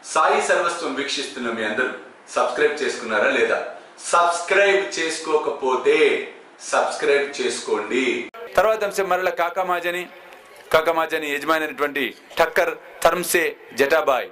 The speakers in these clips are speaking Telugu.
సాయి సర్వస్వం వీక్షిస్తున్న మీ అందరూ సబ్స్క్రైబ్ చేసుకున్నారా లేదా సబ్స్క్రైబ్ చేసుకోకపోతే సబ్స్క్రైబ్ చేసుకోండి తర్వాత అంశం మరల కాకామాజని కాకామాజని యజమాని అయినటువంటి ఠక్కర్ థర్మ్సే జటాబాయ్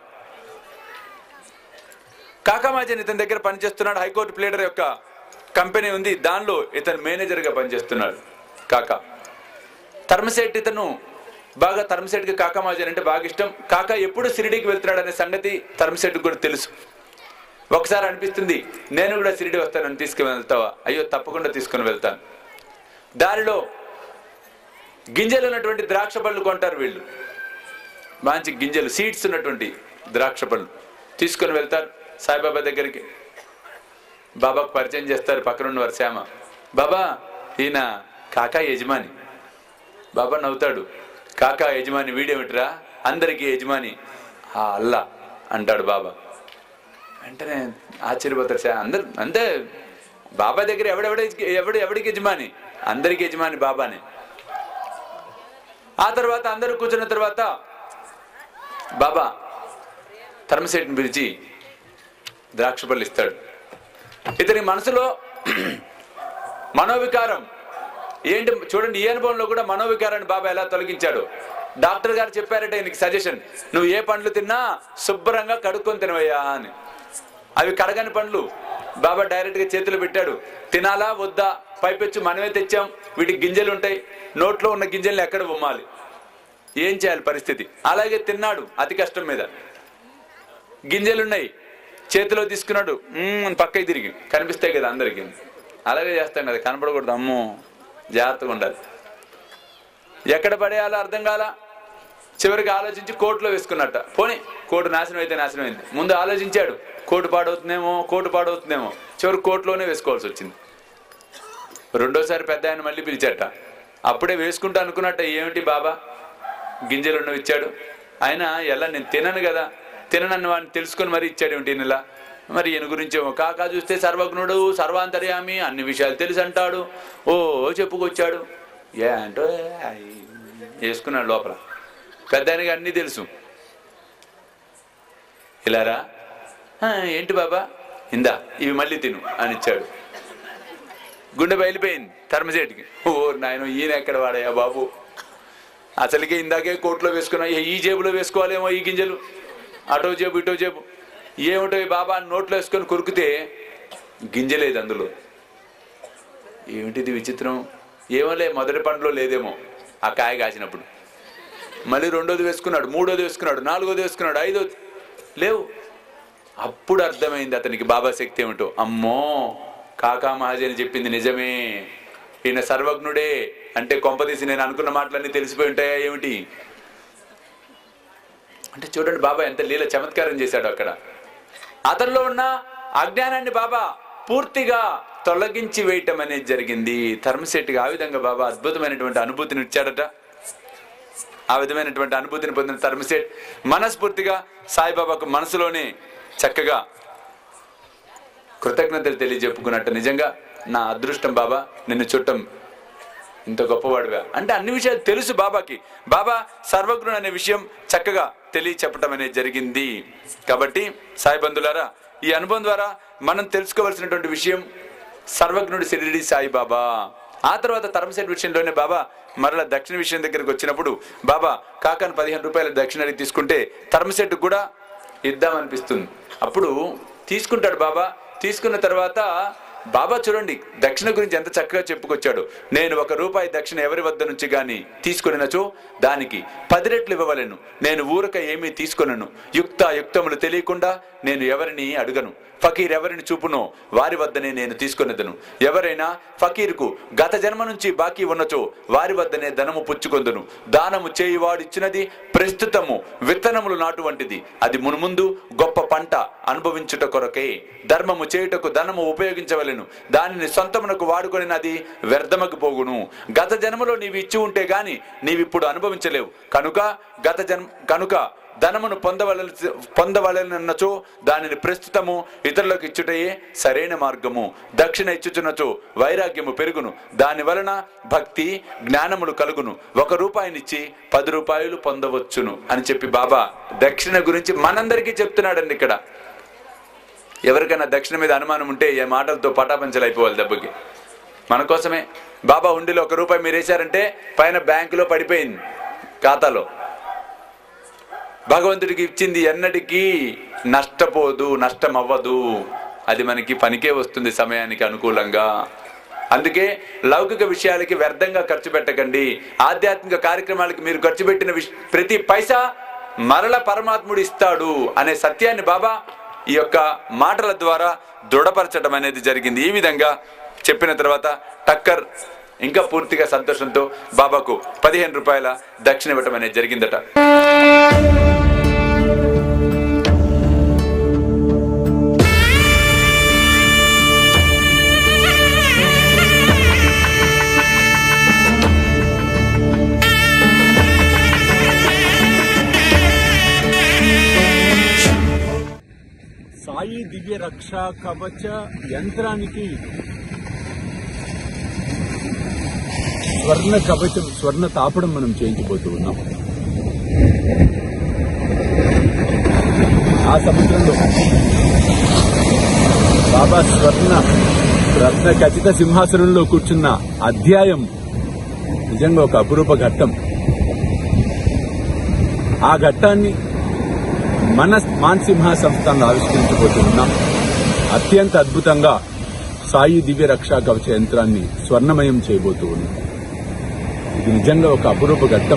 కాకామాజన్ ఇతని దగ్గర పనిచేస్తున్నాడు హైకోర్టు ప్లేడర్ యొక్క కంపెనీ ఉంది దానిలో ఇతను మేనేజర్గా పనిచేస్తున్నాడు కాకా థర్మసెట్ ఇతను బాగా థర్మసెట్కి కాకామాజన్ అంటే బాగా ఇష్టం కాకా ఎప్పుడు సిరిడికి వెళ్తున్నాడు అనే సంగతి థర్మసెట్కి కూడా తెలుసు ఒకసారి అనిపిస్తుంది నేను కూడా సిరిడి వస్తానని తీసుకుని వెళ్తావా అయ్యో తప్పకుండా తీసుకుని వెళ్తాను దారిలో గింజలు ఉన్నటువంటి ద్రాక్ష పళ్ళు కొంటారు వీళ్ళు మంచి గింజలు సీడ్స్ ఉన్నటువంటి ద్రాక్ష పళ్ళు తీసుకొని వెళ్తారు సాయిబాబా దగ్గరికి బాబాకు పరిచయం చేస్తారు పక్కన ఉన్నవారు శ్యామ బాబా ఈయన కాకా యజమాని బాబా నవ్వుతాడు కాకా యజమాని వీడేమిట్రా అందరికీ యజమాని ఆ అల్లా అంటాడు బాబా వెంటనే ఆశ్చర్యపోతారు శ్యామ అందరు అంతే బాబా దగ్గర ఎవడెవడ ఎవడు ఎవడికి యజమాని అందరికి యజమాని బాబానే ఆ తర్వాత అందరూ కూర్చున్న తర్వాత బాబా ధర్మసేటిని పిలిచి ద్రాక్ష పళ్ళు ఇస్తాడు ఇతని మనసులో మనోవికారం ఏంటి చూడండి ఈ అనుభవంలో కూడా మనోవికారాన్ని బాబా ఎలా తొలగించాడు డాక్టర్ గారు చెప్పారట ఈయనకి సజెషన్ నువ్వు ఏ పండ్లు తిన్నా శుభ్రంగా కడుక్కొని తినవయ్యా అని అవి కడగని పండ్లు బాబా డైరెక్ట్ గా చేతులు పెట్టాడు తినాలా వద్దా పైపెచ్చు మనమే తెచ్చాం వీటికి గింజలు ఉంటాయి నోట్లో ఉన్న గింజల్ని ఎక్కడ ఉమ్మాలి ఏం చేయాలి పరిస్థితి అలాగే తిన్నాడు అతి కష్టం మీద గింజలున్నాయి చేతిలో తీసుకున్నాడు మ్మ్ అని పక్కకి తిరిగి కనిపిస్తాయి కదా అందరికి అలాగే చేస్తాం కదా కనపడకూడదు అమ్మో జాగ్రత్తగా ఉండాలి ఎక్కడ పడేయాలో అర్థం కాలా చివరికి ఆలోచించి కోర్టులో వేసుకున్నట్ట పోనీ కోర్టు నాశనం అయితే నాశనం అయింది ముందు ఆలోచించాడు కోర్టు పాడవుతుందేమో కోర్టు పాడవుతుందేమో చివరి కోర్టులోనే వేసుకోవాల్సి వచ్చింది రెండోసారి పెద్ద ఆయన మళ్ళీ పిలిచాట అప్పుడే వేసుకుంటా అనుకున్నట్ట ఏమిటి బాబా గింజలు ఉన్నవి ఇచ్చాడు ఆయన ఎలా నేను తినను కదా తిననని వాడిని తెలుసుకొని మరి ఇచ్చాడు ఏమిటి ఇలా మరి ఈయన గురించి ఏమో కాకా చూస్తే సర్వజ్ఞుడు సర్వాంతర్యామి అన్ని విషయాలు తెలుసు అంటాడు ఓ చెప్పుకొచ్చాడు ఏ అంటో వేసుకున్నాడు లోపల పెద్ద ఆయనకి అన్నీ తెలుసు ఇలారా "ఆ, ఏంటి బాబా ఇందా ఇవి మళ్ళీ తిను అని ఇచ్చాడు గుండె బయలిపోయింది ధర్మసేటికి ఓ నాయన ఈయన ఎక్కడ వాడయ్యా బాబు అసలుకే ఇందాకే కోట్లో వేసుకున్నా ఏ- ఈ జేబులో వేసుకోవాలేమో ఈ గింజలు అటో జేబు ఇటో జేబు ఏమిటో ఈ బాబా అని నోట్లో వేసుకొని కొరికితే గింజలేదు అందులో ఏమిటిది విచిత్రం ఏమోలే మొదటి పండులో లేదేమో ఆ కాయ కాసినప్పుడు మళ్ళీ రెండోది వేసుకున్నాడు మూడోది వేసుకున్నాడు నాలుగోది వేసుకున్నాడు ఐదోది లేవు అప్పుడు అర్థమైంది అతనికి బాబా శక్తి ఏమిటో అమ్మో కాకా మహాజని చెప్పింది నిజమే ఈయన సర్వజ్ఞుడే అంటే కొంపదీసి నేను అనుకున్న మాటలన్నీ తెలిసిపోయి ఉంటాయా ఏమిటి అంటే చూడండి బాబా ఎంత లీల చమత్కారం చేశాడు అక్కడ అతనిలో ఉన్న అజ్ఞానాన్ని బాబా పూర్తిగా తొలగించి వేయటం అనేది జరిగింది ధర్మశెట్టిగా ఆ విధంగా బాబా అద్భుతమైనటువంటి అనుభూతిని ఇచ్చాడట ఆ విధమైనటువంటి అనుభూతిని పొందిన ధర్మశెట్ మనస్ఫూర్తిగా సాయిబాబాకు మనసులోనే చక్కగా కృతజ్ఞతలు తెలియజెప్పుకున్నట్టు నిజంగా నా అదృష్టం బాబా నిన్ను చుట్టం ఇంత గొప్పవాడివా అంటే అన్ని విషయాలు తెలుసు బాబాకి బాబా సర్వజ్ఞుడు అనే విషయం చక్కగా తెలియ చెప్పడం అనేది జరిగింది కాబట్టి సాయి బంధులారా ఈ అనుభవం ద్వారా మనం తెలుసుకోవాల్సినటువంటి విషయం సర్వజ్ఞుడు సిరిడి సాయి బాబా ఆ తర్వాత తరమశెట్టి విషయంలోనే బాబా మరలా దక్షిణ విషయం దగ్గరికి వచ్చినప్పుడు బాబా కాకాను పదిహేను రూపాయల దక్షిణ అడిగి తీసుకుంటే తరమశెట్టు కూడా ఇద్దామనిపిస్తుంది అప్పుడు తీసుకుంటాడు బాబా తీసుకున్న తర్వాత బాబా చూడండి దక్షిణ గురించి ఎంత చక్కగా చెప్పుకొచ్చాడు నేను ఒక రూపాయి దక్షిణ ఎవరి వద్ద నుంచి గాని తీసుకొనినచో దానికి పది రెట్లు ఇవ్వవలెను నేను ఊరక ఏమీ తీసుకొనను యుక్త యుక్తములు తెలియకుండా నేను ఎవరిని అడుగను ఫకీర్ ఎవరిని చూపునో వారి వద్దనే నేను తీసుకొనిదను ఎవరైనా ఫకీర్కు గత జన్మ నుంచి బాకీ ఉన్నచో వారి వద్దనే ధనము పుచ్చుకొందును దానము చేయువాడు ఇచ్చినది ప్రస్తుతము విత్తనములు నాటువంటిది అది మునుముందు గొప్ప పంట అనుభవించుట కొరకే ధర్మము చేయుటకు ధనము ఉపయోగించవలెను దానిని సొంతమునకు వాడుకొనినది వ్యర్థమకు పోగును గత జన్మలో నీవు ఇచ్చి ఉంటే గాని నీవిప్పుడు అనుభవించలేవు కనుక గత జన్మ కనుక ధనమును పొందవలసి పొందవలనచో దానిని ప్రస్తుతము ఇతరులకు ఇచ్చుటయే సరైన మార్గము దక్షిణ ఇచ్చుచున్నచో వైరాగ్యము పెరుగును దాని వలన భక్తి జ్ఞానములు కలుగును ఒక రూపాయినిచ్చి పది రూపాయలు పొందవచ్చును అని చెప్పి బాబా దక్షిణ గురించి మనందరికీ చెప్తున్నాడండి ఇక్కడ ఎవరికైనా దక్షిణ మీద అనుమానం ఉంటే ఏ మాటలతో పటాపంచలు అయిపోవాలి దెబ్బకి మన కోసమే బాబా ఉండిలో ఒక రూపాయి మీరు వేశారంటే పైన బ్యాంకులో పడిపోయింది ఖాతాలో భగవంతుడికి ఇచ్చింది ఎన్నటికీ నష్టపోదు నష్టం అవ్వదు అది మనకి పనికే వస్తుంది సమయానికి అనుకూలంగా అందుకే లౌకిక విషయాలకి వ్యర్థంగా ఖర్చు పెట్టకండి ఆధ్యాత్మిక కార్యక్రమాలకి మీరు ఖర్చు పెట్టిన విష- ప్రతి పైసా మరల పరమాత్ముడు ఇస్తాడు అనే సత్యాన్ని బాబా ఈ యొక్క మాటల ద్వారా దృఢపరచడం అనేది జరిగింది ఈ విధంగా చెప్పిన తర్వాత టక్కర్ ఇంకా పూర్తిగా సంతోషంతో బాబాకు పదిహేను రూపాయల దక్షిణ ఇవ్వటం అనేది జరిగిందట సాయి దివ్య రక్ష కవచ యంత్రానికి స్వర్ణ కవచం స్వర్ణ తాపడం మనం చేయించబోతూ ఉన్నాం ఆ సముద్రంలో బాబా స్వర్ణ రత్న ఖచ్చిత సింహాసనంలో కూర్చున్న అధ్యాయం నిజంగా ఒక అపురూప ఘట్టం ఆ ఘట్టాన్ని మన మాన్సింహ సంస్థను ఆవిష్కరించబోతున్నాం అత్యంత అద్భుతంగా సాయి దివ్య రక్షా కవచ యంత్రాన్ని స్వర్ణమయం చేయబోతూ ఉన్నాం ఇది నిజంగా ఒక అపురూప ఘట్టం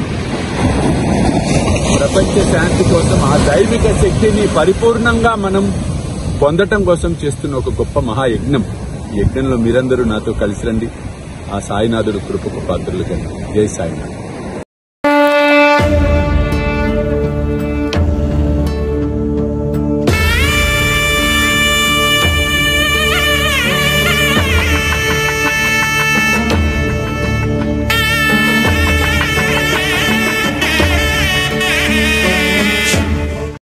ప్రపంచ శాంతి కోసం ఆ దైవిక శక్తిని పరిపూర్ణంగా మనం పొందటం కోసం చేస్తున్న ఒక గొప్ప మహాయజ్ఞం ఈ యజ్ఞంలో మీరందరూ నాతో కలిసి రండి ఆ సాయినాథుడు కృపకు పాత్రలు కండి జై సాయినాథ్